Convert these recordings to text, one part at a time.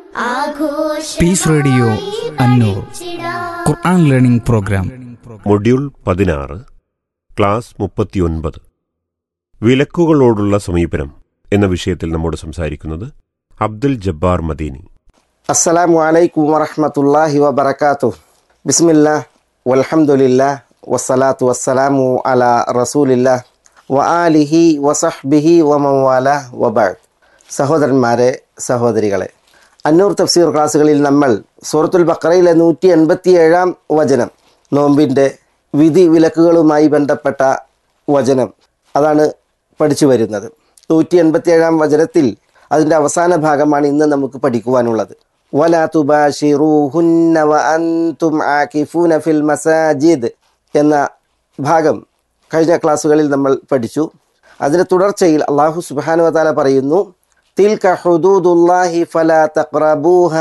piece radio Annoor Quran learning programme module പതിനാറ് class മുപ്പത്തിയൊൻപത് വിലക്കുകളോടുള്ള സമീപനം എന്ന വിഷയത്തിൽ നമ്മോട് സംസാരിക്കുന്നത് അബ്ദുൽ ജബ്ബാർ മദീനി അസ്സലാമു അലൈക്കും വറഹ്മത്തുള്ളാഹി വബറകാതുഹു ബിസ്മില്ലാ വൽഹംദുലില്ലാ വസ്സലാത്തു വസ്സലാമു അലാ റസൂലില്ലാ വ ആലിഹി വസഹ്ബിഹി വമവാല വബഅദ് സഹോദരന്മാരെ സഹോദരികളെ അന്നൂർ തഫ്സീർ ക്ലാസ്സുകളിൽ നമ്മൾ സൂറത്തുൽ ബക്കറയിലെ നൂറ്റി എൺപത്തി ഏഴാം വചനം നോമ്പിൻ്റെ വിധി വിലക്കുകളുമായി ബന്ധപ്പെട്ട വചനം അതാണ് പഠിച്ചു വരുന്നത് നൂറ്റി എൺപത്തി ഏഴാം വചനത്തിൽ അതിൻ്റെ അവസാന ഭാഗമാണ് ഇന്ന് നമുക്ക് പഠിക്കുവാനുള്ളത് വലാ തുബാഷിറൂഹുന്ന വ അൻതും ആകിഫൂന ഫിൽ മസാജിദ് എന്ന ഭാഗം കഴിഞ്ഞ ക്ലാസ്സുകളിൽ നമ്മൾ പഠിച്ചു അതിൻ്റെ തുടർച്ചയിൽ അള്ളാഹു സുബ്ഹാനഹു വതആല പറയുന്നു തിൽക ഹുദൂദുല്ലാഹി ഫലാ തഖ്റബൂഹ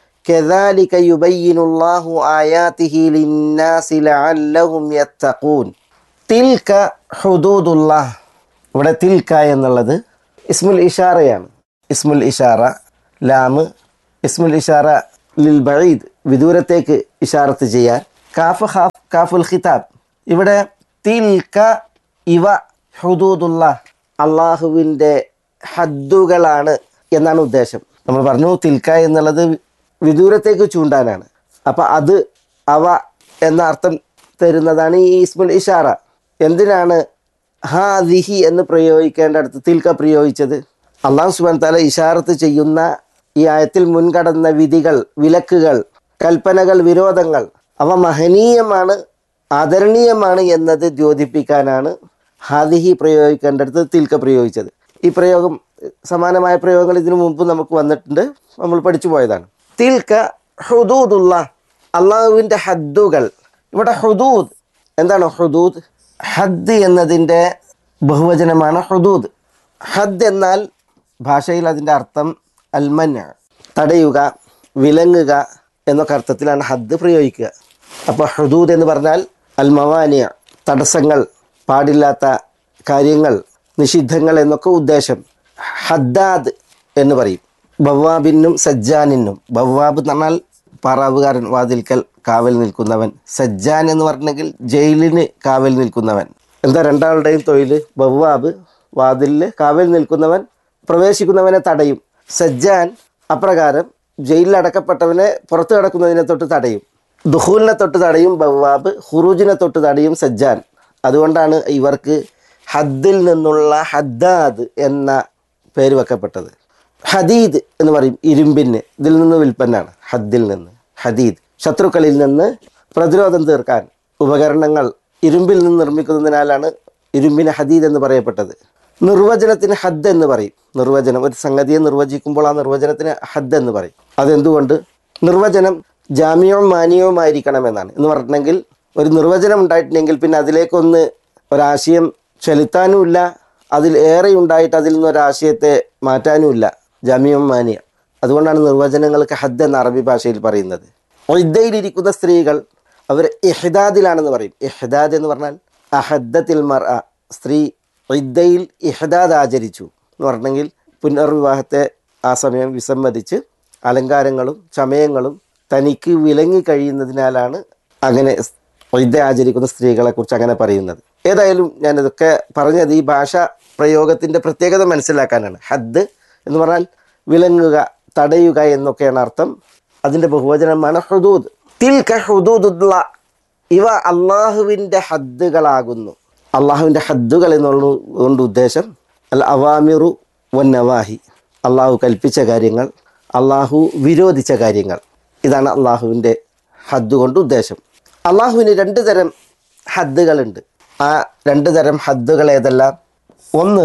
كذلك يبين الله آياته للناس لعلهم يتقون തിൽക ഹുദൂദുല്ലാഹ് ഇവിടെ തിൽക്ക എന്നുള്ളത് ഇസ്മുൽ ഇഷാറയാണ് ഇസ്മുൽ ഇഷാറ ലാമ് ഇസ്മുൽ ഇഷാറ ലിൽ ബഈദ് വിദൂരത്തേക്ക് ഇഷാറത്ത് ചെയ്യാൻ കാഫ് ഹാഫ് കാഫുൽ ഖിതാബ് ഇവിടെ തിൽക്ക ഇവ ഹുദൂദുള്ള അള്ളാഹുവിൻ്റെ ഹദ്ദുകളാണ് എന്നാണ് ഉദ്ദേശം നമ്മൾ പറഞ്ഞു തിൽക്ക എന്നുള്ളത് വിദൂരത്തേക്ക് ചൂണ്ടാനാണ് അപ്പം അത് അവ എന്ന അർത്ഥം തരുന്നതാണ് ഈ ഇസ്മുൽ ഇഷാറ എന്തിനാണ് ഹാ ദിഹി എന്ന് പ്രയോഗിക്കേണ്ടടുത്ത് തിൽക്ക പ്രയോഗിച്ചത് അള്ളാഹു സുബാൻ താല ഇഷാറത്ത് ചെയ്യുന്ന ഈ ആയത്തിൽ മുൻകടന്ന വിധികൾ വിലക്കുകൾ കൽപ്പനകൾ വിരോധങ്ങൾ അവ മഹനീയമാണ് ആദരണീയമാണ് എന്നത് ദ്യോതിപ്പിക്കാനാണ് ഹാദിഹി പ്രയോഗിക്കേണ്ടടുത്ത് തിൽക്ക പ്രയോഗിച്ചത് ഈ പ്രയോഗം സമാനമായ പ്രയോഗങ്ങൾ ഇതിനു മുമ്പ് നമുക്ക് വന്നിട്ടുണ്ട് നമ്മൾ പഠിച്ചു പോയതാണ് തിൽക്ക ഹുദൂദുള്ള അള്ളാഹുവിൻ്റെ ഹദ്ദുകൾ ഇവിടെ ഹുദൂദ് എന്താണ് ഹുദൂദ് ഹദ് എന്നതിൻ്റെ ബഹുവചനമാണ് ഹുദൂദ് ഹദ് എന്നാൽ ഭാഷയിൽ അതിൻ്റെ അർത്ഥം അൽമന തടയുക വിലങ്ങുക എന്നൊക്കെ അർത്ഥത്തിലാണ് ഹദ് പ്രയോഗിക്കുക അപ്പോൾ ഹുദൂദ് എന്ന് പറഞ്ഞാൽ അൽമവാനിയ തടസ്സങ്ങൾ പാടില്ലാത്ത കാര്യങ്ങൾ നിഷിദ്ധങ്ങൾ എന്നൊക്കെ ഉദ്ദേശം ഹദ്ദാദ് എന്ന് പറയും ബവ്വാബിനും സജ്ജാനിനും ബവ്വാബ് എന്ന് പറഞ്ഞാൽ പാറാവുകാരൻ വാതിൽക്കൽ കാവൽ നിൽക്കുന്നവൻ സജ്ജാൻ എന്ന് പറഞ്ഞെങ്കിൽ ജയിലിന് കാവൽ നിൽക്കുന്നവൻ എന്താ രണ്ടാളുടെയും തൊഴിൽ ബവ്വാബ് വാതിലിൽ കാവൽ നിൽക്കുന്നവൻ പ്രവേശിക്കുന്നവനെ തടയും സജ്ജാൻ അപ്രകാരം ജയിലിൽ അടക്കപ്പെട്ടവനെ പുറത്തു കിടക്കുന്നതിനെ തൊട്ട് തടയും ദുഹൂലിനെ തൊട്ട് തടയും ബവ്വാബ് ഹുറൂജിനെ തൊട്ട് തടയും സജ്ജാൻ അതുകൊണ്ടാണ് ഇവർക്ക് ഹദ്ദിൽ നിന്നുള്ള ഹദ്ദാദ് എന്ന പേര് വെക്കപ്പെട്ടത് ഹദീദ് എന്ന് പറയും ഇരുമ്പിന് ഇതിൽ നിന്ന് വിൽപ്പനാണ് ഹദ്ദിൽ നിന്ന് ഹദീദ് ശത്രുക്കളിൽ നിന്ന് പ്രതിരോധം തീർക്കാൻ ഉപകരണങ്ങൾ ഇരുമ്പിൽ നിന്ന് നിർമ്മിക്കുന്നതിനാലാണ് ഇരുമ്പിന് ഹദീദ് എന്ന് പറയപ്പെട്ടത് നിർവചനത്തിന് ഹദ് എന്ന് പറയും നിർവചനം ഒരു സംഗതിയെ നിർവചിക്കുമ്പോൾ ആ നിർവചനത്തിന് ഹദ് എന്ന് പറയും അതെന്തുകൊണ്ട് നിർവചനം ജാമ്യവും മാന്യവുമായിരിക്കണമെന്നാണ് എന്ന് പറഞ്ഞിട്ടുണ്ടെങ്കിൽ ഒരു നിർവചനം ഉണ്ടായിട്ടുണ്ടെങ്കിൽ പിന്നെ അതിലേക്കൊന്ന് ഒരാശയം ചെലുത്താനുമില്ല അതിൽ ഏറെ ഉണ്ടായിട്ട് അതിൽ നിന്ന് ഒരാശയത്തെ മാറ്റാനുമില്ല ജാമ്യം മാനിയ അതുകൊണ്ടാണ് നിർവചനങ്ങൾക്ക് ഹദ് എന്ന അറബി ഭാഷയിൽ പറയുന്നത് ഇദ്ദയിലിരിക്കുന്ന സ്ത്രീകൾ അവർ ഇഹ്ദാദിലാണെന്ന് പറയും ഇഹ്ദാദ് എന്ന് പറഞ്ഞാൽ അഹദ്ദത്തിൽ മർ സ്ത്രീ ഇദ്ദയിൽ ഇഹ്ദാദ് ആചരിച്ചു എന്ന് പറഞ്ഞെങ്കിൽ പുനർവിവാഹത്തെ ആ സമയം വിസമ്മതിച്ച് അലങ്കാരങ്ങളും ചമയങ്ങളും തനിക്ക് വിലങ്ങി കഴിയുന്നതിനാലാണ് അങ്ങനെ ഇദ്ദ ആചരിക്കുന്ന സ്ത്രീകളെ കുറിച്ച് അങ്ങനെ പറയുന്നത് ഏതായാലും ഞാനിതൊക്കെ പറഞ്ഞത് ഈ ഭാഷ പ്രയോഗത്തിൻ്റെ പ്രത്യേകത മനസ്സിലാക്കാനാണ് ഹദ് എന്ന് പറഞ്ഞാൽ വിലങ്ങുക തടയുക എന്നൊക്കെയാണ് അർത്ഥം അതിൻ്റെ ബഹുവചനമാണ് ഹുദൂദ് തിൽക ഹുദൂദുള്ള ഇവ അള്ളാഹുവിൻ്റെ ഹദ്ദുകളാകുന്നു അള്ളാഹുവിൻ്റെ ഹദ്ദുകൾ എന്നുള്ളതുകൊണ്ട് ഉദ്ദേശം അൽ അവാമിറു വന്നവാഹി അള്ളാഹു കൽപ്പിച്ച കാര്യങ്ങൾ അള്ളാഹു വിരോധിച്ച കാര്യങ്ങൾ ഇതാണ് അള്ളാഹുവിൻ്റെ ഹദ്ദ് കൊണ്ട് ഉദ്ദേശം അള്ളാഹുവിന് രണ്ട് തരം ഹദ്ദുകളുണ്ട് ആ രണ്ട് തരം ഹദ്ദുകൾ ഏതെല്ലാം ഒന്ന്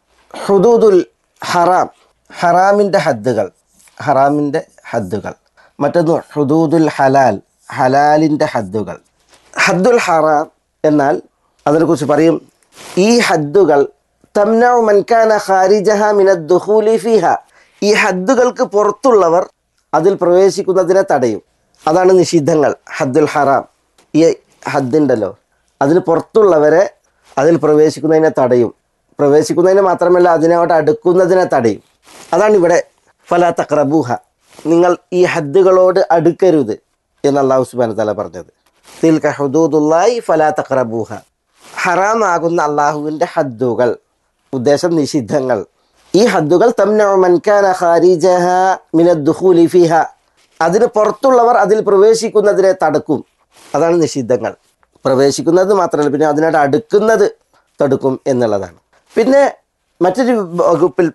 ഹുദൂദുൽ ഹറാം ഹറാമിൻ്റെ ഹദ്ദുകൾ ഹറാമിൻ്റെ ഹദ്ദുകൾ മറ്റൊന്ന് ഹുദൂദുൽ ഹലാൽ ഹലാലിൻ്റെ ഹദ്ദുകൾ ഹദ്ദുൽ ഹറാം എന്നാൽ അതിനെക്കുറിച്ച് പറയും ഈ ഹദ്ദുകൾ തംനഉ മൻകാന ഖാരിജഹ മിനദ്ദുഖൂലി ഫിഹ ഈ ഹദ്ദുകൾക്ക് പുറത്തുള്ളവർ അതിൽ പ്രവേശിക്കുന്നതിനെ തടയും അതാണ് നിഷിദ്ധങ്ങൾ ഹദ്ദുൽ ഹറാം ഈ ഹദ്ദുണ്ടല്ലോ അതിന് പുറത്തുള്ളവരെ അതിൽ പ്രവേശിക്കുന്നതിനെ തടയും പ്രവേശിക്കുന്നതിന് മാത്രമല്ല അതിനോട്ട് അടുക്കുന്നതിനെ തടയും അതാണ് ഇവിടെ ഫല തക്രബൂഹ നിങ്ങൾ ഈ ഹദ്ദുകളോട് അടുക്കരുത് എന്ന് അള്ളാഹു സുബാന തല പറഞ്ഞത് തിൽക ഹുദൂദുല്ലായി ഫലാ തഖറബൂഹ ഹറാമാകുന്ന അള്ളാഹുവിൻ്റെ ഹദ്ദുകൾ ഉദ്ദേശം നിഷിദ്ധങ്ങൾ ഈ ഹദ്ദുകൾ തംനഉ മൻ കാന ഖാരിജഹ മിന ദുഖൂലി ഫിഹ അതിന് പുറത്തുള്ളവർ അതിൽ പ്രവേശിക്കുന്നതിനെ തടുക്കും അതാണ് നിഷിദ്ധങ്ങൾ പ്രവേശിക്കുന്നത് മാത്രമല്ല പിന്നെ അതിനോട് അടുക്കുന്നത് തടുക്കും എന്നുള്ളതാണ് പിന്നെ മറ്റൊരു വകുപ്പിൽ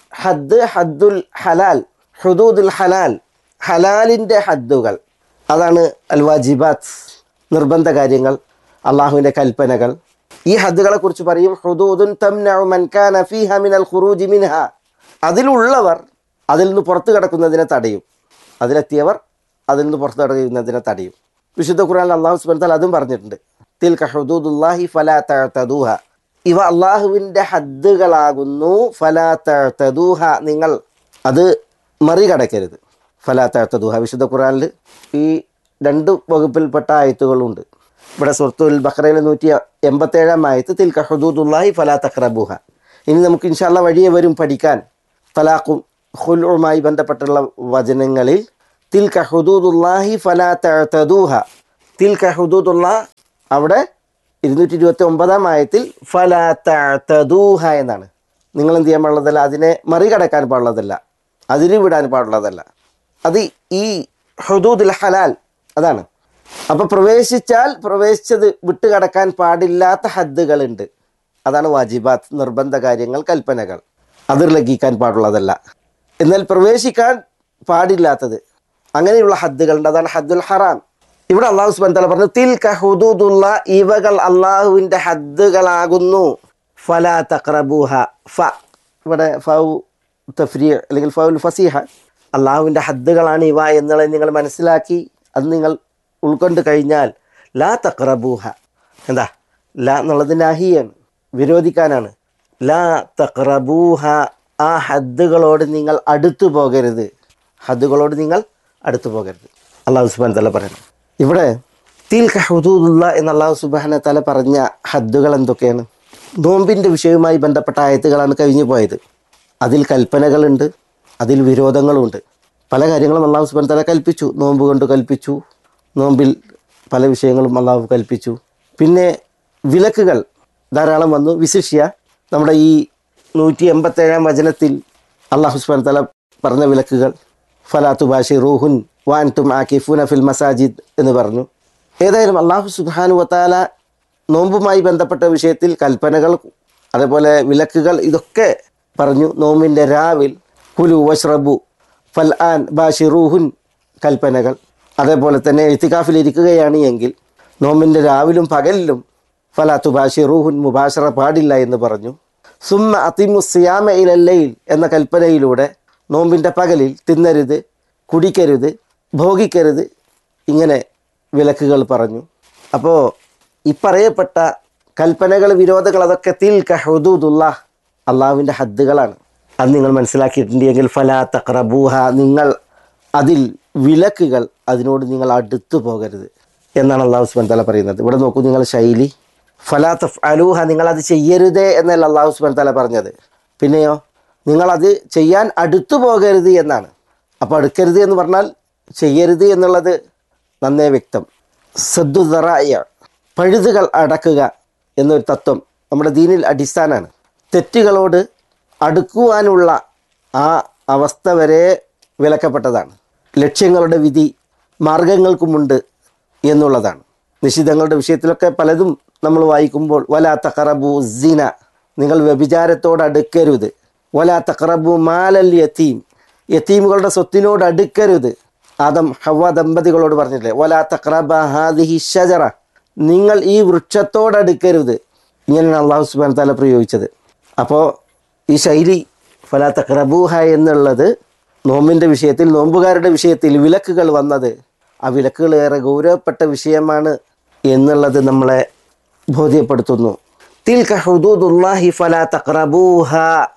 ഹദ് ഹദ്ദുൽ ഹലാൽ ഹുദൂദുൽ ഹലാൽ ഹലാലിൻ്റെ ഹദ്ദുകൾ അതാണ് അൽ വാജിബാത്ത് നിർബന്ധ കാര്യങ്ങൾ അള്ളാഹുവിൻ്റെ കൽപ്പനകൾ ഈ ഹദ്ദുകളെ കുറിച്ച് പറയും ഹുദൂദുൻ തംനഉ മൻ കാന ഫീഹ മിനൽ ഖുറൂജി മിൻഹ അതിലുള്ളവർ അതിൽ നിന്ന് പുറത്തു കിടക്കുന്നതിനെ തടയും അതിലെത്തിയവർ അതിൽ നിന്ന് പുറത്തു കിടക്കുന്നതിനെ തടയും വിശുദ്ധ ഖുർആൻ അള്ളാഹു സുബ്ഹാനഹു അതും പറഞ്ഞിട്ടുണ്ട് തിൽക ഹുദൂദുല്ലാഹി ഫലാ തഅതദൂഹ ഇവ അള്ളാഹുവിൻ്റെ ഹദ്ദുകളാകുന്നു ഫലാ തഅതദൂഹ നിങ്ങൾ അത് മറികടക്കരുത് ഫലാ തഅതദൂഹ വിശുദ്ധ ഖുർആനിൽ ഈ രണ്ട് വകുപ്പിൽപ്പെട്ട ആയത്തുകളുണ്ട് ഇവിടെ സുഹൃത്തുൽ ബഹ്റയിലെ നൂറ്റി എൺപത്തേഴാം ആയത്ത് തിൽക ഹുദൂദുല്ലാഹി ഫലാ തഖ്റബൂഹ ഇനി നമുക്ക് ഇൻഷാല്ല വഴിയെ വരും പഠിക്കാൻ തലാഖും ഖുലുമായി ബന്ധപ്പെട്ടുള്ള വചനങ്ങളിൽ തിൽക ഹുദൂദുല്ലാഹി ഫലാ തഅതദൂഹ തിൽക ഹുദൂദുല്ലാ അവിടെ ഇരുന്നൂറ്റി ഇരുപത്തി ഒമ്പതാം ആയത്തിൽ ഫലാ തഅതദൂഹ എന്നാണ് നിങ്ങൾ എന്ത് ചെയ്യാൻ പാടുള്ളതല്ല അതിനെ മറികടക്കാൻ പാടുള്ളതല്ല അതിര് വിടാൻ പാടുള്ളതല്ല അത് ഈ ഹുദൂദുൽ ഹലാൽ അതാണ് അപ്പോൾ പ്രവേശിച്ചാൽ പ്രവേശിച്ചത് വിട്ടുകടക്കാൻ പാടില്ലാത്ത ഹദ്ദുകളുണ്ട് അതാണ് വാജിബാത്ത് നിർബന്ധ കാര്യങ്ങൾ കൽപ്പനകൾ അതിർ ലംഘിക്കാൻ പാടുള്ളതല്ല എന്നാൽ പ്രവേശിക്കാൻ പാടില്ലാത്തത് അങ്ങനെയുള്ള ഹദ്ദുകളുണ്ട് അതാണ് ഹദ്ദുൽ ഹറാം ഇവിടെ അള്ളാഹു സുബാൻ തല പറഞ്ഞു തിൽ ഹുദൂദുള്ള ഇവകൾ അള്ളാഹുവിൻ്റെ ഹദ്ദുകളാകുന്നു ഫലാ തഖ്റബൂഹ ഫ ഇവിടെ ഫൗ തഫ്രീ അല്ലെങ്കിൽ ഫൗൽ ഫസീഹ അള്ളാഹുവിൻ്റെ ഹദ്ദുകളാണ് ഇവ എന്നുള്ളത് നിങ്ങൾ മനസ്സിലാക്കി അത് നിങ്ങൾ ഉൾക്കൊണ്ട് കഴിഞ്ഞാൽ ലാ തഖ്റബൂഹ എന്താ ലാ എന്നുള്ളത് നാഹിയാണ് വിരോധിക്കാനാണ് ലാ തഖ്റബൂഹ ആ ഹദ്ദുകളോട് നിങ്ങൾ അടുത്തു പോകരുത് ഹദ്ദുകളോട് നിങ്ങൾ അടുത്തു പോകരുത് അള്ളാഹു സുബാൻ തല പറയുന്നു ഇവിടെ തീൽ ഹുദൂദുള്ള എന്ന് അള്ളാഹു സുബാന തല പറഞ്ഞ ഹദ്ദുകൾ എന്തൊക്കെയാണ് നോമ്പിൻ്റെ വിഷയവുമായി ബന്ധപ്പെട്ട ആയത്തുകളാണ് കഴിഞ്ഞു പോയത് അതിൽ കൽപ്പനകളുണ്ട് അതിൽ വിരോധങ്ങളുമുണ്ട് പല കാര്യങ്ങളും അള്ളാഹു സുബാൻ തല കൽപ്പിച്ചു നോമ്പ് കൊണ്ട് കൽപ്പിച്ചു നോമ്പിൽ പല വിഷയങ്ങളും അള്ളാഹു കൽപ്പിച്ചു പിന്നെ വിലക്കുകൾ ധാരാളം വന്നു വിശിഷ്യ നമ്മുടെ ഈ നൂറ്റി എൺപത്തേഴാം വചനത്തിൽ അള്ളാഹു സുബാൻ തല പറഞ്ഞ വിലക്കുകൾ ഫലാത്തു ബാഷി റൂഹുൻ വാൻതും ആക്കിഫുന ഫിൽ മസാജിദ് എന്ന് പറഞ്ഞു ഏതായാലും അള്ളാഹു സുബാനു വത്താല നോമ്പുമായി ബന്ധപ്പെട്ട വിഷയത്തിൽ കൽപ്പനകൾ അതേപോലെ വിലക്കുകൾ ഇതൊക്കെ പറഞ്ഞു നോമ്പിൻ്റെ രാവിൽ കുലു വഷ്റബു ഫൽ ആൻ ബാഷി റൂഹുൻ കൽപ്പനകൾ അതേപോലെ തന്നെ എത്തിക്കാഫിൽ ഇരിക്കുകയാണ് എങ്കിൽ നോമ്പിൻ്റെ രാവിലും പകലിലും ഫലാത്തു ബാഷി റൂഹുൻ മുബാഷറ പാടില്ല എന്ന് പറഞ്ഞു സുമ്മ അതിമു സിയാമ ഇലല്ലയിൽ എന്ന കൽപ്പനയിലൂടെ നോമ്പിൻ്റെ പകലിൽ തിന്നരുത് കുടിക്കരുത് ഭോഗിക്കരുത് ഇങ്ങനെ വിലക്കുകൾ പറഞ്ഞു അപ്പോൾ ഈ പറയപ്പെട്ട കൽപ്പനകൾ വിരോധങ്ങൾ അതൊക്കെ തിൽക ഹുദൂദുള്ള അള്ളാഹുവിൻ്റെ ഹദ്ദുകളാണ് അത് നിങ്ങൾ മനസ്സിലാക്കിയിട്ടുണ്ടെങ്കിൽ ഫലാ തഖ്റബൂഹ നിങ്ങൾ അതിൽ വിലക്കുകൾ അതിനോട് നിങ്ങൾ അടുത്തു പോകരുത് എന്നാണ് അള്ളാഹു സുബാൻ തല പറയുന്നത് ഇവിടെ നോക്കൂ നിങ്ങൾ ശൈലി ഫലാ തഫ് അലൂഹ നിങ്ങളത് ചെയ്യരുതേ എന്നല്ല അള്ളാഹു സുബാൻ തല പറഞ്ഞത് പിന്നെയോ നിങ്ങളത് ചെയ്യാൻ അടുത്തു പോകരുത് എന്നാണ് അപ്പോൾ അടുക്കരുത് എന്ന് പറഞ്ഞാൽ ചെയ്യരുത് എന്നുള്ളത് നന്നേ വ്യക്തം സദ്ദുദറായ പഴുതുകൾ അടക്കുക എന്നൊരു തത്വം നമ്മുടെ ദീനിൽ അടിസ്ഥാനമാണ് തെറ്റുകളോട് അടുക്കുവാനുള്ള ആ അവസ്ഥ വരെ വിലക്കപ്പെട്ടതാണ് ലക്ഷ്യങ്ങളുടെ വിധി മാർഗങ്ങൾക്കുമുണ്ട് എന്നുള്ളതാണ് നിഷിദ്ധങ്ങളുടെ വിഷയത്തിലൊക്കെ പലതും നമ്മൾ വായിക്കുമ്പോൾ വലാ തഖറബു സിന നിങ്ങൾ വ്യഭിചാരത്തോട് അടുക്കരുത് വലാ തഖറബു മാലൽ യത്തീം യത്തീമുകളുടെ സ്വത്തിനോട് അടുക്കരുത് ആദം ഹവ ദമ്പതികളോട് പറഞ്ഞില്ലേ വലാ തഖറബ ഹാദിഹി ഷജറ നിങ്ങൾ ഈ വൃക്ഷത്തോട് അടുക്കരുത് ഇങ്ങനെയാണ് അള്ളാഹു സുബാൻ താല പ്രയോഗിച്ചത് അപ്പോൾ ഈ ശൈലി ഫലാ തഖറബൂഹ എന്നുള്ളത് നോമ്പിൻ്റെ വിഷയത്തിൽ നോമ്പുകാരുടെ വിഷയത്തിൽ വിലക്കുകൾ വന്നത് ആ വിലക്കുകൾ ഏറെ ഗൗരവപ്പെട്ട വിഷയമാണ് എന്നുള്ളത് നമ്മളെ ബോധ്യപ്പെടുത്തുന്നു തിൽക ഹുദൂദുല്ലാഹി ഫലാ തഖറബൂഹ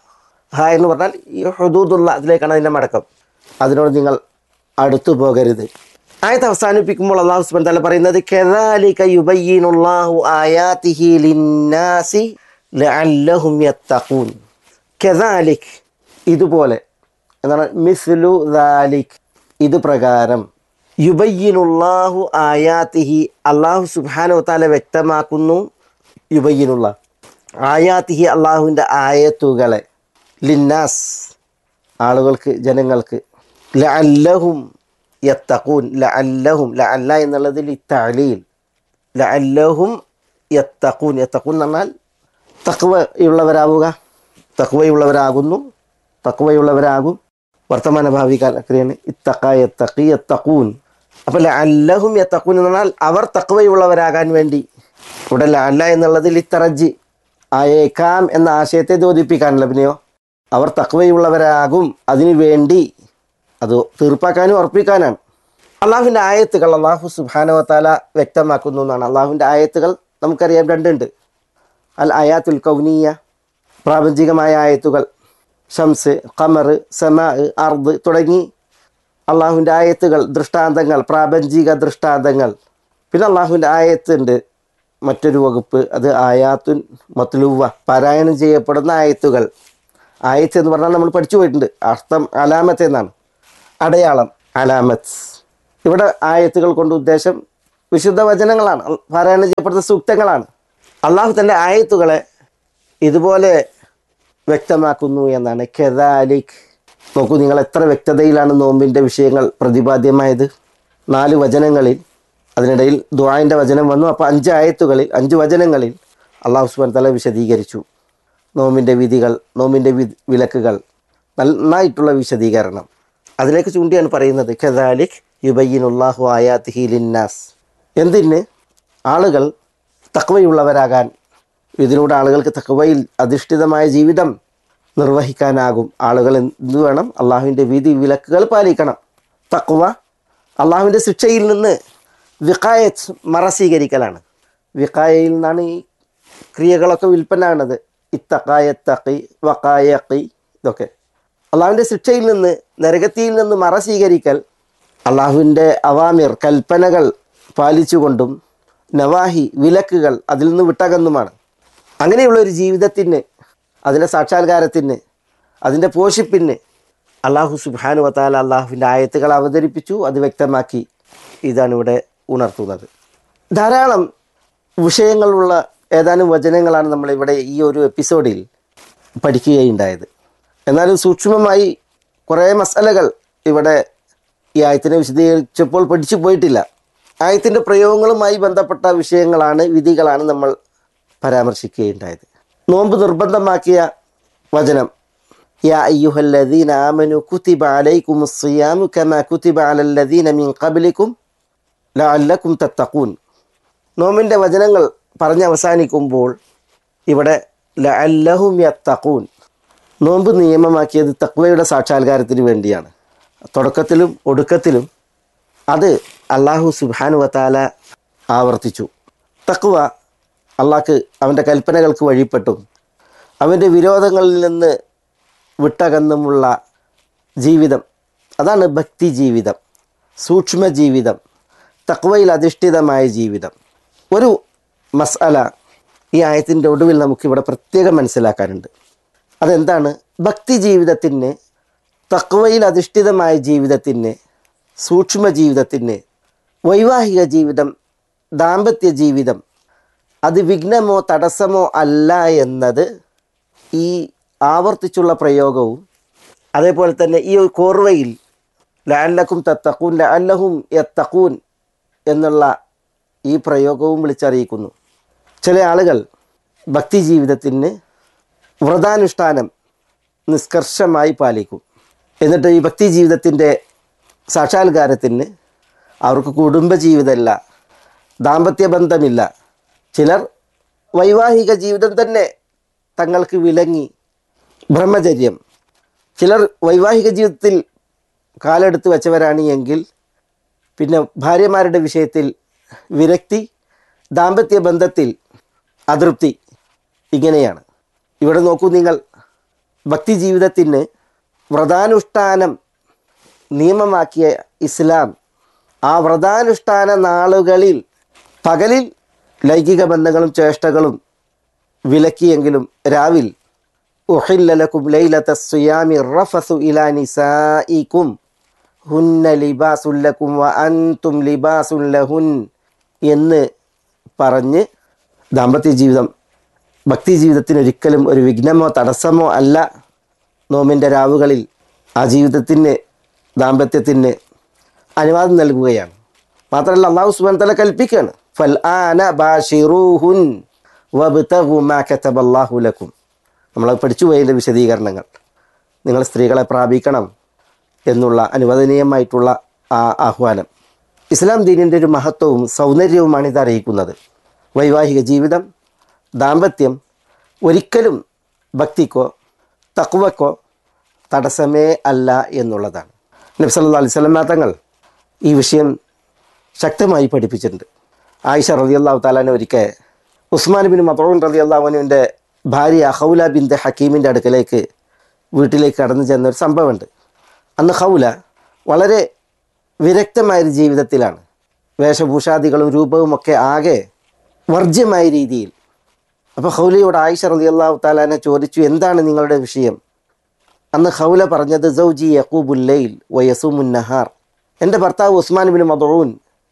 ഹ എന്ന് പറഞ്ഞാൽ ഈ ഹുദൂദുള്ള അതിലേക്കാണ് അതിൻ്റെ മടക്കം അതിനോട് നിങ്ങൾ അടുത്തു പോകരുത് ആയത്ത് അവസാനിപ്പിക്കുമ്പോൾ അള്ളാഹു സുബ്ഹാനഹു വ തആല പറയുന്നത് കദാലിക യുബയ്യിനുല്ലാഹു ആയാതിഹി ലിന്നാസി ലഅല്ലഹും യത്തഖൂൻ കദാലിക് ഇതുപോലെ എന്താണ് മിസ്ലു ദാലിക് ഇത് പ്രകാരം യുബയ്യിനുള്ളാഹു ആയാത്തിഹി അള്ളാഹു സുബാനു താല വ്യക്തമാക്കുന്നു യുബയ്യിനുള്ള ആയാത്തിഹി അള്ളാഹുവിൻ്റെ ആയത്തുകളെ ലിന്നാസ് ആളുകൾക്ക് ജനങ്ങൾക്ക് ലഅല്ലഹും യത്തഖൂൻ ലഅല്ലഹും ലഅല്ല എന്നുള്ളതിൽ ഇത്തലീൽ ലഅല്ലഹും യത്തഖൂൻ യത്തഖൂൻ എന്ന് പറഞ്ഞാൽ തക്വയുള്ളവരാവുക തക്വയുള്ളവരാകുന്നു തക്വയുള്ളവരാകും വർത്തമാന ഭാവി കാലക്രിയാണ് ഇത്തക്ക യത്തഖി യത്തഖൂൻ അപ്പോൾ ലഅല്ലഹും യത്തഖൂൻ എന്ന് പറഞ്ഞാൽ അവർ തക്വയുള്ളവരാകാൻ വേണ്ടി ഇവിടെ ലഅല്ല എന്നുള്ളതിൽ ഇത്തറജി ആയേക്കാം എന്ന ആശയത്തെ ദ്യോതിപ്പിക്കാനല്ല പിന്നെയോ അവർ തക്വയുള്ളവരാകും അതിനു വേണ്ടി അത് തീർപ്പാക്കാനും ഉറപ്പിക്കാനാണ് അള്ളാഹുവിൻ്റെ ആയത്തുകൾ അള്ളാഹു സുബാനവത്താല വ്യക്തമാക്കുന്നു എന്നാണ് അള്ളാഹുവിൻ്റെ ആയത്തുകൾ നമുക്കറിയാം രണ്ടുണ്ട് അൽ ആയാത്തുൽ കൗനീയ പ്രാപഞ്ചികമായ ആയത്തുകൾ ഷംസ് ഖമർ സമ അർദ് തുടങ്ങി അള്ളാഹുവിൻ്റെ ആയത്തുകൾ ദൃഷ്ടാന്തങ്ങൾ പ്രാപഞ്ചിക ദൃഷ്ടാന്തങ്ങൾ പിന്നെ അള്ളാഹുവിൻ്റെ ആയത്തുണ്ട് മറ്റൊരു വകുപ്പ് അത് ആയാത്തുൻ മത്ലൂവ പാരായണം ചെയ്യപ്പെടുന്ന ആയത്തുകൾ ആയത്ത് എന്ന് പറഞ്ഞാൽ നമ്മൾ പഠിച്ചു പോയിട്ടുണ്ട് അർത്ഥം അലാമത്ത് എന്നാണ് അടയാളം അലാമത്ത് ഇവിടെ ആയത്തുകൾ കൊണ്ട് ഉദ്ദേശം വിശുദ്ധ വചനങ്ങളാണ് പാരായണം ചെയ്യപ്പെടുന്ന സൂക്തങ്ങളാണ് അള്ളാഹു തൻ്റെ ആയത്തുകളെ ഇതുപോലെ വ്യക്തമാക്കുന്നു എന്നാണ് കെദാലിക് നോക്കൂ നിങ്ങൾ എത്ര വ്യക്തതയിലാണ് നോമ്പിൻ്റെ വിഷയങ്ങൾ പ്രതിപാദ്യമായത് നാല് വചനങ്ങളിൽ അതിനിടയിൽ ദുആൻ്റെ വചനം വന്നു അപ്പോൾ അഞ്ച് ആയത്തുകളിൽ അഞ്ച് വചനങ്ങളിൽ അള്ളാഹു സുബാൻ തല വിശദീകരിച്ചു നോമ്പിൻ്റെ വിധികൾ നോമ്പിൻ്റെ വി വിലക്കുകൾ നന്നായിട്ടുള്ള വിശദീകരണം അതിലേക്ക് ചൂണ്ടിയാണ് പറയുന്നത് ഖദാലിഖ് യുബയ്യിനുല്ലാഹു ആയാത്തിഹി ലിന്നാസ് എന്തിന് ആളുകൾ തക്വയുള്ളവരാകാൻ ഇതിലൂടെ ആളുകൾക്ക് തക്വയിൽ അധിഷ്ഠിതമായ ജീവിതം നിർവഹിക്കാനാകും ആളുകൾ എന്ത് വേണം അള്ളാഹുവിൻ്റെ വിധി വിലക്കുകൾ പാലിക്കണം തക്വ അള്ളാഹുവിൻ്റെ ശിക്ഷയിൽ നിന്ന് വിക്കായത്ത് മറ സ്വീകരിക്കലാണ് വിക്കായയിൽ നിന്നാണ് ഈ ക്രിയകളൊക്കെ വിൽപ്പനാണത് ഇത്തക്കായത്തക്കി വക്കായക്കി ഇതൊക്കെ അള്ളാഹുവിൻ്റെ ശിക്ഷയിൽ നിന്ന് നരകത്തിയിൽ നിന്ന് മറ സ്വീകരിക്കൽ അള്ളാഹുവിൻ്റെ അവാമിർ കൽപ്പനകൾ പാലിച്ചുകൊണ്ടും നവാഹി വിലക്കുകൾ അതിൽ നിന്ന് വിട്ടകന്നുമാണ് അങ്ങനെയുള്ള ഒരു ജീവിതത്തിന് അതിൻ്റെ സാക്ഷാത്കാരത്തിന് അതിൻ്റെ പോഷിപ്പിന് അള്ളാഹു സുബാനു വത്താല അള്ളാഹുവിൻ്റെ ആയത്തുകൾ അവതരിപ്പിച്ചു അത് വ്യക്തമാക്കി ഇതാണ് ഇവിടെ ഉണർത്തുന്നത് ധാരാളം വിഷയങ്ങളുള്ള ഏതാനും വചനങ്ങളാണ് നമ്മളിവിടെ ഈ ഒരു എപ്പിസോഡിൽ പഠിക്കുകയുണ്ടായത് എന്നാലും സൂക്ഷ്മമായി കുറേ മസാലകൾ ഇവിടെ ഈ ആയത്തിനെ വിശദീകരിച്ചപ്പോൾ പഠിച്ചു പോയിട്ടില്ല ആയത്തിൻ്റെ പ്രയോഗങ്ങളുമായി ബന്ധപ്പെട്ട വിഷയങ്ങളാണ് വിധികളാണ് നമ്മൾ പരാമർശിക്കുകയുണ്ടായത് നോമ്പ് നിർബന്ധമാക്കിയ വചനം യാ അയ്യുഹല്ലദീന ആമനു കുതിബ അലൈക്കുമുസ് സിയാമു കമാ കുതിബ അലല്ലദീന മിൻ ഖബ്ലിക്കും ലഅല്ലക്കും തത്തഖൂൻ നോമിൻ്റെ വചനങ്ങൾ പറഞ്ഞ് അവസാനിക്കുമ്പോൾ ഇവിടെ ലഅല്ലഹും യത്തഖൂൻ നോമ്പ് നിയമമാക്കിയത് തക്വയുടെ സാക്ഷാത്കാരത്തിന് വേണ്ടിയാണ് തുടക്കത്തിലും ഒടുക്കത്തിലും അത് അള്ളാഹു സുബാനു വത്താല ആവർത്തിച്ചു തക്വ അള്ളാഹ്ക്ക് അവൻ്റെ കൽപ്പനകൾക്ക് വഴിപ്പെട്ടും അവൻ്റെ വിരോധങ്ങളിൽ നിന്ന് വിട്ടകന്നുമുള്ള ജീവിതം അതാണ് ഭക്തി ജീവിതം സൂക്ഷ്മ ജീവിതം തക്വയിൽ അധിഷ്ഠിതമായ ജീവിതം ഒരു മസാല ഈ ആയത്തിൻ്റെ ഒടുവിൽ നമുക്കിവിടെ പ്രത്യേകം മനസ്സിലാക്കാനുണ്ട് അതെന്താണ് ഭക്തി ജീവിതത്തിന് തക്വയിൽ അധിഷ്ഠിതമായ ജീവിതത്തിന് സൂക്ഷ്മ ജീവിതത്തിന് വൈവാഹിക ജീവിതം ദാമ്പത്യ ജീവിതം അത് വിഘ്നമോ തടസ്സമോ അല്ല എന്നത് ഈ ആവർത്തിച്ചുള്ള പ്രയോഗവും അതേപോലെ തന്നെ ഈ ഒരു കോർവയിൽ ലാലക്കും തത്തക്കൂൻ ലാലഹും യത്തക്കൂൻ എന്നുള്ള ഈ പ്രയോഗവും വിളിച്ചറിയിക്കുന്നു ചില ആളുകൾ ഭക്തി ജീവിതത്തിന് വ്രതാനുഷ്ഠാനം നിഷ്കർഷമായി പാലിക്കും എന്നിട്ട് ഈ ഭക്തി ജീവിതത്തിൻ്റെ സാക്ഷാത്കാരത്തിന് അവർക്ക് കുടുംബജീവിതമില്ല ദാമ്പത്യ ബന്ധമില്ല ചിലർ വൈവാഹിക ജീവിതം തന്നെ തങ്ങൾക്ക് വിലങ്ങി ബ്രഹ്മചര്യം ചിലർ വൈവാഹിക ജീവിതത്തിൽ കാലെടുത്ത് വെച്ചവരാണ് എങ്കിൽ പിന്നെ ഭാര്യമാരുടെ വിഷയത്തിൽ വിരക്തി ദാമ്പത്യ ബന്ധത്തിൽ അതൃപ്തി ഇങ്ങനെയാണ് ഇവിടെ നോക്കൂ നിങ്ങൾ ഭക്തി ജീവിതത്തിന് വ്രതാനുഷ്ഠാനം നിയമമാക്കിയ ഇസ്ലാം ആ വ്രതാനുഷ്ഠാന നാളുകളിൽ പകലിൽ ലൈംഗിക ബന്ധങ്ങളും ചേഷ്ടകളും വിലക്കിയെങ്കിലും രാവിൽ ഉഹില്ലലക്കും ലൈലത്ത സുയാമി റഫസു ഇലാ നിസായിക്കും ഹുന്ന ലിബാസുല്ലക്കും വ അൻതും ലിബാസുല്ലഹുൻ എന്ന് പറഞ്ഞ് ദാമ്പത്യ ജീവിതം ഭക്തി ജീവിതത്തിന് ഒരിക്കലും ഒരു വിഘ്നമോ തടസ്സമോ അല്ല നോമിൻ്റെ രാവുകളിൽ ആ ജീവിതത്തിന് ദാമ്പത്യത്തിന് അനുവാദം നൽകുകയാണ് മാത്രമല്ല അള്ളാഹു സുബാൻ തല കൽപ്പിക്കുകയാണ് ഫൽ ആന ബാഷിറൂഹുൻ വബ്തഗു മാ കതബല്ലാഹു ലക്കും നമ്മൾ പഠിച്ചു പോയതിൻ്റെ വിശദീകരണങ്ങൾ നിങ്ങൾ സ്ത്രീകളെ പ്രാപിക്കണം എന്നുള്ള അനുവദനീയമായിട്ടുള്ള ആ ആഹ്വാനം ഇസ്ലാം ദീനിൻ്റെ ഒരു മഹത്വവും സൗന്ദര്യവുമാണ് ഇത് അറിയിക്കുന്നത് വൈവാഹിക ജീവിതം ദാമ്പത്യം ഒരിക്കലും ഭക്തിക്കോ തക്വക്കോ തടസ്സമേ അല്ല എന്നുള്ളതാണ് നബി സല്ലല്ലാഹു അലൈഹി വസല്ലം തങ്ങൾ ഈ വിഷയം ശക്തമായി പഠിപ്പിച്ചിട്ടുണ്ട് ആയിഷ റളിയല്ലാഹു താലാനെ ഒരിക്കൽ ഉസ്മാൻ ബിൻ മതൂൻ റളിയല്ലാഹുവിൻ്റെ ഭാര്യ ഹൗല ബിന്ദ ഹക്കീമിൻ്റെ അടുക്കലേക്ക് വീട്ടിലേക്ക് കടന്നു ചെന്ന ഒരു സംഭവമുണ്ട് അന്ന് ഹൗല വളരെ വിരക്തമായൊരു ജീവിതത്തിലാണ് വേഷഭൂഷാദികളും രൂപവും ഒക്കെ ആകെ വർജ്യമായ രീതിയിൽ അപ്പോൾ ഹൗലയോട് ആയിഷ റളിയല്ലാഹു താലാനെ ചോദിച്ചു എന്താണ് നിങ്ങളുടെ വിഷയം അന്ന് ഹൗല പറഞ്ഞത് സൗജി യക്കൂബുല്ലൈൽ വയസുമുൻ നഹാർ എൻ്റെ ഭർത്താവ് ഉസ്മാൻ ബിൻ മദൂൻ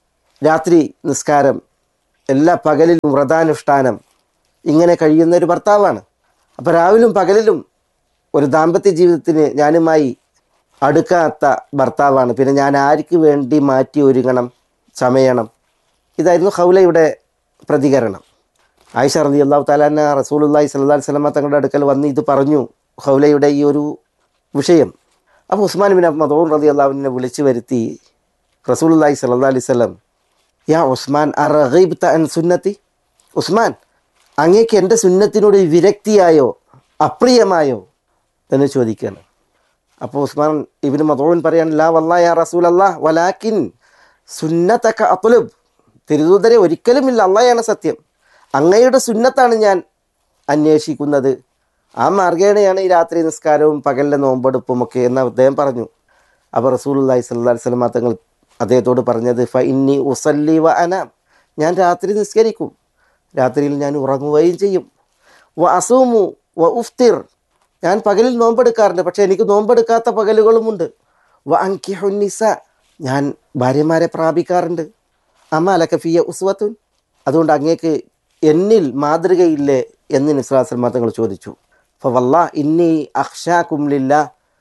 രാത്രി നിസ്കാരം എല്ലാ പകലിലും വ്രതാനുഷ്ഠാനം ഇങ്ങനെ കഴിയുന്ന ഒരു ഭർത്താവാണ് അപ്പോൾ രാവിലും പകലിലും ഒരു ദാമ്പത്യ ജീവിതത്തിന് ഞാനുമായി അടുക്കാത്ത ഭർത്താവാണ് പിന്നെ ഞാൻ ആർക്ക് വേണ്ടി മാറ്റി ഒരുങ്ങണം ചമയണം ഇതായിരുന്നു ഹൗലയുടെ പ്രതികരണം ആയിഷ റതി അള്ളാഹു താലാന റസൂലുല്ലാഹി സല്ലാ സ്വലമ തങ്ങളുടെ അടുക്കൽ വന്ന് ഇത് പറഞ്ഞു ഹൗലയുടെ ഈ ഒരു വിഷയം അപ്പോൾ ഉസ്മാൻ ബിൻ മദൂൻ റതി അള്ളാഹുവിനെ വിളിച്ചു വരുത്തി റസൂലുല്ലാഹി സല്ലാ അലൈഹി സ്വലം യാ ഉസ്മാൻ അറീബ്ത അൻ സുന്നത്തി ഉസ്മാൻ അങ്ങേക്ക് എൻ്റെ സുന്നത്തിനോട് വിരക്തിയായോ അപ്രിയമായോ എന്ന് ചോദിക്കുകയാണ് അപ്പോൾ ഉസ്മാൻ ഇബിന് മദൂൻ പറയാൻ ലാ വല്ലാ യാ റസൂൽ അല്ലാ വലാക്കിൻ സുന്നത്തക്ക അത്തുലബ് തിരുദൂതരെ ഒരിക്കലുമില്ല അള്ളയാണ് സത്യം അങ്ങയുടെ സുന്നത്താണ് ഞാൻ അന്വേഷിക്കുന്നത് ആ മാർഗേണയാണ് ഈ രാത്രി നിസ്കാരവും പകലിലെ നോമ്പെടുപ്പും ഒക്കെ എന്ന് അദ്ദേഹം പറഞ്ഞു അപ്പോൾ റസൂലുല്ലാഹി സ്വല്ലല്ലാഹി അലൈഹി വസല്ലം തങ്ങൾ അദ്ദേഹത്തോട് പറഞ്ഞത് ഫ ഇന്നി ഉസല്ലി വ അനാം ഞാൻ രാത്രി നിസ്കരിക്കും രാത്രിയിൽ ഞാൻ ഉറങ്ങുകയും ചെയ്യും വ അസൂമു വ ഉഫ്തിർ ഞാൻ പകലിൽ നോമ്പെടുക്കാറുണ്ട് പക്ഷേ എനിക്ക് നോമ്പെടുക്കാത്ത പകലുകളുമുണ്ട് വ അങ്കിഹുന്നിസ ഞാൻ ഭാര്യമാരെ പ്രാപിക്കാറുണ്ട് അമാലക്ക ഫിയ ഉസ്വത്തുൻ അതുകൊണ്ട് അങ്ങേക്ക് എന്നിൽ മാതൃകയില്ലേ എന്ന് നിസ്ലാസ്ലമ തങ്ങൾ ചോദിച്ചു ഫവല്ല ഇന്നി അഖ്ഷാക്കും ലില്ല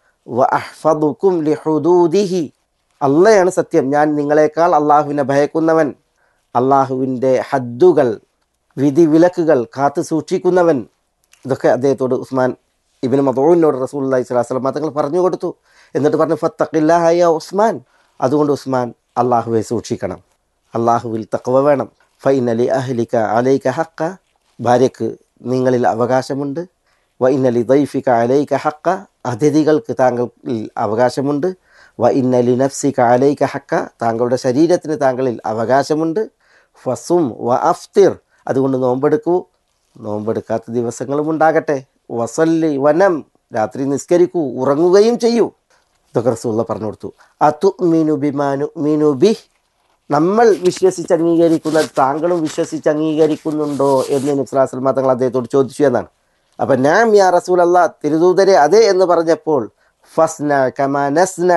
വ അഹ്ഫദുക്കും ലിഹുദൂദിഹി അള്ളയാണ് സത്യം ഞാൻ നിങ്ങളെക്കാൾ അള്ളാഹുവിനെ ഭയക്കുന്നവൻ അള്ളാഹുവിൻ്റെ ഹദ്ദുകൾ വിധി വിലക്കുകൾ കാത്തു സൂക്ഷിക്കുന്നവൻ ഇതൊക്കെ അദ്ദേഹത്തോട് ഉസ്മാൻ ഇബിന് മദൂനോട് റസൂൽ അള്ളഹി സ്വലാസ്ലം തങ്ങൾ പറഞ്ഞു കൊടുത്തു എന്നിട്ട് പറഞ്ഞു ഫത്തഖില്ലാഹയ ഉസ്മാൻ അതുകൊണ്ട് ഉസ്മാൻ അള്ളാഹുവെ സൂക്ഷിക്കണം അള്ളാഹുവിൽ തക്വ വേണം ഫൈനലി അഹ്ലിക അലൈക ഹക്ക ഭാര്യയ്ക്ക് നിങ്ങളിൽ അവകാശമുണ്ട് വ ഇന്നലി ദൈഫിക അലൈക ഹക്ക അതിഥികൾക്ക് താങ്കളിൽ അവകാശമുണ്ട് വ ഇന്നലി നഫ്സിക അലൈക ഹക്ക താങ്കളുടെ ശരീരത്തിന് താങ്കളിൽ അവകാശമുണ്ട് ഫസും വ അഫ്തിർ അതുകൊണ്ട് നോമ്പെടുക്കൂ നോമ്പെടുക്കാത്ത ദിവസങ്ങളും ഉണ്ടാകട്ടെ വസല്ലി വനം രാത്രി നിസ്കരിക്കൂ ഉറങ്ങുകയും ചെയ്യൂ ഇതൊക്കെ റസൂള്ള പറഞ്ഞു കൊടുത്തു അതു മീനു ബിമാനു മീനു ബി നമ്മൾ വിശ്വസിച്ച് അംഗീകരിക്കുന്നത് താങ്കളും വിശ്വസിച്ച് അംഗീകരിക്കുന്നുണ്ടോ എന്ന് നിസ്ലാസ്ലമ തങ്ങൾ അദ്ദേഹത്തോട് ചോദിച്ചു എന്നാണ് അപ്പം ഞാൻ യാ റസൂൽ അല്ല തിരുദൂതരെ അതെ എന്ന് പറഞ്ഞപ്പോൾ ഫസ്ന കമാനസ്ന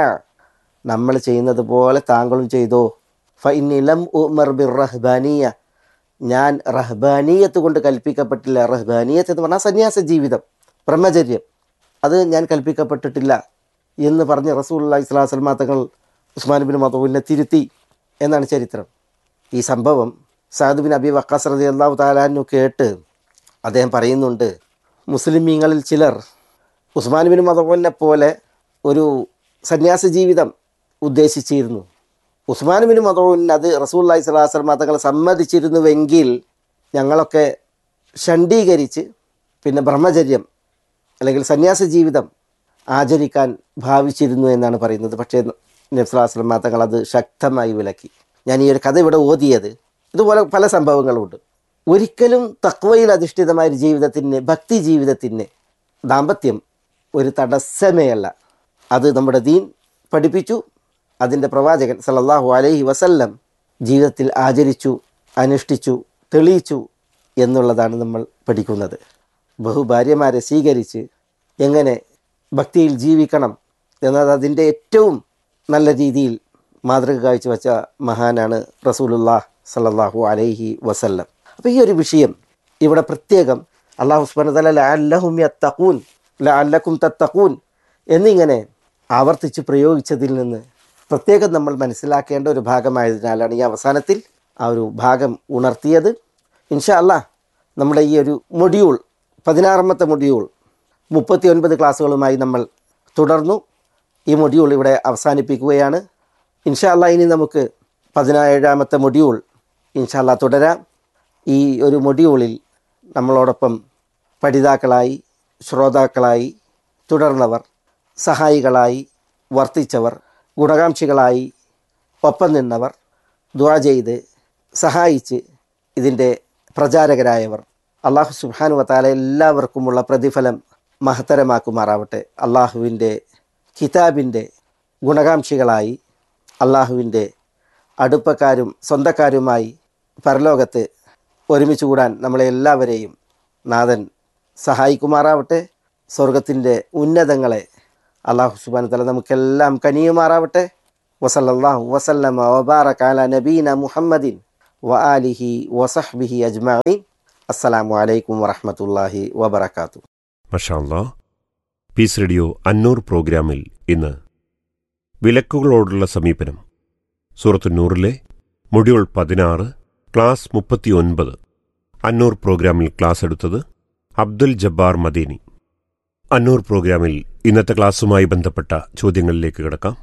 നമ്മൾ ചെയ്യുന്നത് പോലെ താങ്കളും ചെയ്തോ ഫൈനിലം ഉമർ ബിർ റഹ്ബാനിയ ഞാൻ റഹ്ബാനീയത്ത് കൊണ്ട് കൽപ്പിക്കപ്പെട്ടില്ല റഹ്ബാനീയത്ത് എന്ന് പറഞ്ഞാൽ സന്യാസ ജീവിതം ബ്രഹ്മചര്യം അത് ഞാൻ കൽപ്പിക്കപ്പെട്ടിട്ടില്ല എന്ന് പറഞ്ഞ് റസൂൽ അള്ളഹി സ്വലാസ്ലമ തങ്ങൾ ഉസ്മാൻ ബിൻ മതൂലിനെ തിരുത്തി എന്നാണ് ചരിത്രം ഈ സംഭവം സാദ് ബിൻ അബി വക്കാസ് റതി അള്ളാഹു താലാനു കേട്ട് അദ്ദേഹം പറയുന്നുണ്ട് മുസ്ലിമീങ്ങളിൽ ചിലർ ഉസ്മാൻ ബിൻ മതൂലിനെ പോലെ ഒരു സന്യാസ ജീവിതം ഉദ്ദേശിച്ചിരുന്നു ഉസ്മാൻ ബിൻ മതൂലിന് അത് റസൂൽ അള്ളഹി സ്വലാസ്ലമ തങ്ങൾ സമ്മതിച്ചിരുന്നുവെങ്കിൽ ഞങ്ങളൊക്കെ ഷണ്ഡീകരിച്ച് പിന്നെ ബ്രഹ്മചര്യം അല്ലെങ്കിൽ സന്യാസ ജീവിതം ആചരിക്കാൻ ഭാവിച്ചിരുന്നു എന്നാണ് പറയുന്നത് പക്ഷേ നബ്സുലാസ്ലമ തങ്ങൾ അത് ശക്തമായി വിലക്കി ഞാൻ ഈ ഒരു കഥ ഇവിടെ ഓതിയത് ഇതുപോലെ പല സംഭവങ്ങളുമുണ്ട് ഒരിക്കലും തക്വയിൽ അധിഷ്ഠിതമായ ഒരു ജീവിതത്തിന് ഭക്തി ജീവിതത്തിന് ദാമ്പത്യം ഒരു തടസ്സമേ അല്ല അത് നമ്മുടെ ദീൻ പഠിപ്പിച്ചു അതിൻ്റെ പ്രവാചകൻ സല്ലല്ലാഹു അലൈഹി വസല്ലം ജീവിതത്തിൽ ആചരിച്ചു അനുഷ്ഠിച്ചു തെളിയിച്ചു എന്നുള്ളതാണ് നമ്മൾ പഠിക്കുന്നത് ബഹുഭാര്യമാരെ സ്വീകരിച്ച് എങ്ങനെ ഭക്തിയിൽ ജീവിക്കണം എന്നത് അതിൻ്റെ ഏറ്റവും നല്ല രീതിയിൽ മാതൃക കാഴ്ചവെച്ച മഹാനാണ് റസൂലുല്ലാ സല്ലല്ലാഹു അലൈഹി വസല്ലം അപ്പോൾ ഈ ഒരു വിഷയം ഇവിടെ പ്രത്യേകം അള്ളാഹു സുബ്ഹാനഹു തആല ലഅല്ലഹും യത്തഖൂൻ ലഅല്ലക്കും തത്തഖൂൻ എന്നിങ്ങനെ ആവർത്തിച്ച് പ്രയോഗിച്ചതിൽ നിന്ന് പ്രത്യേകം നമ്മൾ മനസ്സിലാക്കേണ്ട ഒരു ഭാഗമായതിനാലാണ് ഈ അവസാനത്തിൽ ആ ഒരു ഭാഗം ഉണർത്തിയത് ഇൻഷാ അല്ലാ നമ്മുടെ ഈ ഒരു മൊഡ്യൂൾ പതിനാറാമത്തെ മൊഡ്യൂൾ മുപ്പത്തി ഒൻപത് ക്ലാസ്സുകളുമായി നമ്മൾ തുടർന്നു ഈ മൊഡ്യൂൾ ഇവിടെ അവസാനിപ്പിക്കുകയാണ് ഇൻഷാ അല്ലാ ഇനി നമുക്ക് പതിനേഴാമത്തെ മൊഡ്യൂൾ ഇൻഷാ അല്ലാ തുടരാം ഈ ഒരു മൊഡ്യൂളിൽ നമ്മളോടൊപ്പം പഠിതാക്കളായി ശ്രോതാക്കളായി തുടർന്നവർ സഹായികളായി വർത്തിച്ചവർ ഗുണകാംക്ഷികളായി ഒപ്പം നിന്നവർ ദുആ ചെയ്ത് സഹായിച്ച് ഇതിൻ്റെ പ്രചാരകരായവർ അള്ളാഹു സുബ്ഹാനു വതാല എല്ലാവർക്കുമുള്ള പ്രതിഫലം മഹത്തരമാക്കുമാറാവട്ടെ അള്ളാഹുവിൻ്റെ കിതാബിൻ്റെ ഗുണകാംക്ഷികളായി അള്ളാഹുവിൻ്റെ അടുപ്പക്കാരും സ്വന്തക്കാരുമായി പരലോകത്ത് ഒരുമിച്ച് കൂടാൻ നമ്മളെ എല്ലാവരെയും നാഥൻ സഹായിക്കുമാറാവട്ടെ സ്വർഗത്തിൻ്റെ ഉന്നതങ്ങളെ അള്ളാഹു സുബാൻ തല നമുക്കെല്ലാം കനിയുമാറാവട്ടെ വസല്ലാഹു വസല്ലമ വബാറക അല നബീന മുഹമ്മദിൻ വ ആലിഹി വസഹ്ബിഹി അജ്മഈൻ അസ്സലാമു അലൈക്കും വറഹ്മത്തുള്ളാഹി വബറകാത്തു മഷാല്ല പീസ് റേഡിയോ അന്നൂർ പ്രോഗ്രാമിൽ ഇന്ന് വിലക്കുകളോടുള്ള സമീപനം സൂറത്തു നൂറിലെ മൊഡ്യൂൾ പതിനാറ് ക്ലാസ് മുപ്പത്തിയൊൻപത് അന്നൂർ പ്രോഗ്രാമിൽ ക്ലാസ് എടുത്തത് അബ്ദുൽ ജബ്ബാർ മദീനി അന്നൂർ പ്രോഗ്രാമിൽ ഇന്നത്തെ ക്ലാസ്സുമായി ബന്ധപ്പെട്ട ചോദ്യങ്ങളിലേക്ക് കിടക്കാം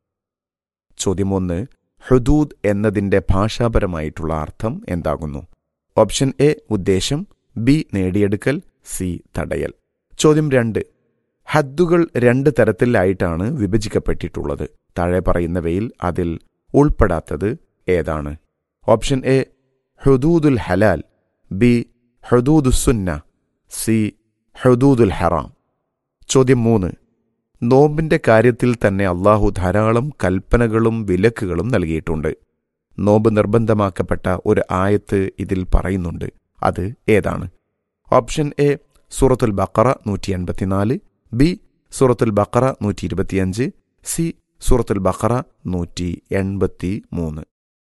ചോദ്യം ഒന്ന് ഹുദൂദ് എന്നതിന്റെ ഭാഷാപരമായിട്ടുള്ള അർത്ഥം എന്താകുന്നു ഓപ്ഷൻ എ ഉദ്ദേശം ബി നേടിയെടുക്കൽ സി തടയൽ ചോദ്യം രണ്ട് ഹദ്ദുകൾ രണ്ട് തരത്തിലായിട്ടാണ് വിഭജിക്കപ്പെട്ടിട്ടുള്ളത് താഴെ പറയുന്നവയിൽ അതിൽ ഉൾപ്പെടാത്തത് ഏതാണ് ഓപ്ഷൻ എ ഹുദൂദുൽ ഹലാൽ ബി ഹുദൂദുസുന്ന സി ഹുദൂദുൽ ഹറാം ചോദ്യം മൂന്ന് നോമ്പിന്റെ കാര്യത്തിൽ തന്നെ അള്ളാഹു ധാരാളം കൽപ്പനകളും വിലക്കുകളും നൽകിയിട്ടുണ്ട് നോമ്പ് നിർബന്ധമാക്കപ്പെട്ട ഒരു ആയത്ത് ഇതിൽ പറയുന്നുണ്ട് അത് ഏതാണ് ഓപ്ഷൻ എ സൂറത്തുൽ ബക്കറ നൂറ്റി എൺപത്തിനാല് ബി സൂറത്തുൽ ബക്കറ നൂറ്റി ഇരുപത്തിയഞ്ച് സി സൂറത്തുൽ ബക്കറ നൂറ്റി എൺപത്തി മൂന്ന്